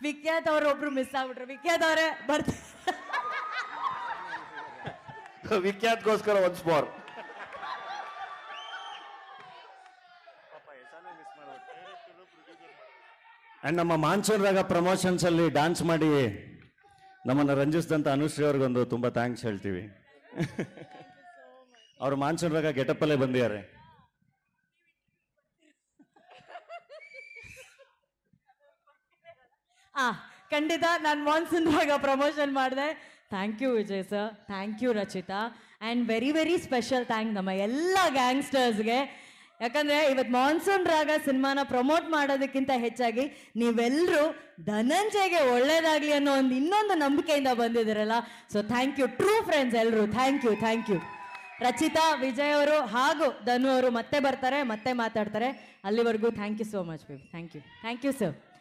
ವಿಖ್ಯಾತ್ ಅವ್ರು ಒಬ್ರು ಮಿಸ್ ಆಗ್ಬಿಟ್ರು ವಿಖ್ಯಾತ್ ಅವರೇ ಬರ್ತಾರೆ ವಿಖ್ಯಾತ್ಗೋಸ್ಕರ ಒನ್ಸ್ ಮೋರ್ ಅಂಡ್ ನಮ್ಮ ಮಾನ್ಸೂನ್ ರಾಗ ಪ್ರಮೋಷನ್ಸ್ ಅಲ್ಲಿ ಡಾನ್ಸ್ ಮಾಡಿ ನಮ್ಮನ್ನು ರಂಜಿಸಿದಂತ ಅನುಶ್ರೀ ಅವ್ರಿಗೊಂದು ತುಂಬಾ ಥ್ಯಾಂಕ್ಸ್ ಹೇಳ್ತೀವಿ ಅವ್ರು ಮಾನ್ಸೂನ್ ರಾಗ ಗೆಟಪ್ ಅಲ್ಲೇ ಬಂದಿದ್ದಾರೆ ಆ ಖಂಡಿತ ನಾನು ಮಾನ್ಸೂನ್ ಭಾಗ ಪ್ರಮೋಷನ್ ಮಾಡಿದೆ thank you Vijay sir thank you Rachita and very very special thank ನಮ್ಮ ಎಲ್ಲ ಗ್ಯಾಂಗ್ಸ್ಟರ್ಸ್ಗೆ ಯಾಕಂದರೆ ಇವತ್ತು ಮಾನ್ಸೂನ್ ರಾಗ ಸಿನಿಮಾನ ಪ್ರಮೋಟ್ ಮಾಡೋದಕ್ಕಿಂತ ಹೆಚ್ಚಾಗಿ ನೀವೆಲ್ಲರೂ ಧನಂಜಯ್ಗೆ ಒಳ್ಳೇದಾಗಲಿ ಅನ್ನೋ ಒಂದು ಇನ್ನೊಂದು ನಂಬಿಕೆಯಿಂದ ಬಂದಿದ್ದೀರಲ್ಲ so thank you true friends ಎಲ್ಲರೂ thank you thank you Rachita Vijay ಅವರು ಹಾಗೂ ಧನು ಅವರು ಮತ್ತೆ ಬರ್ತಾರೆ ಮತ್ತೆ ಮಾತಾಡ್ತಾರೆ ಅಲ್ಲಿವರೆಗೂ thank you so much baby thank you thank you sir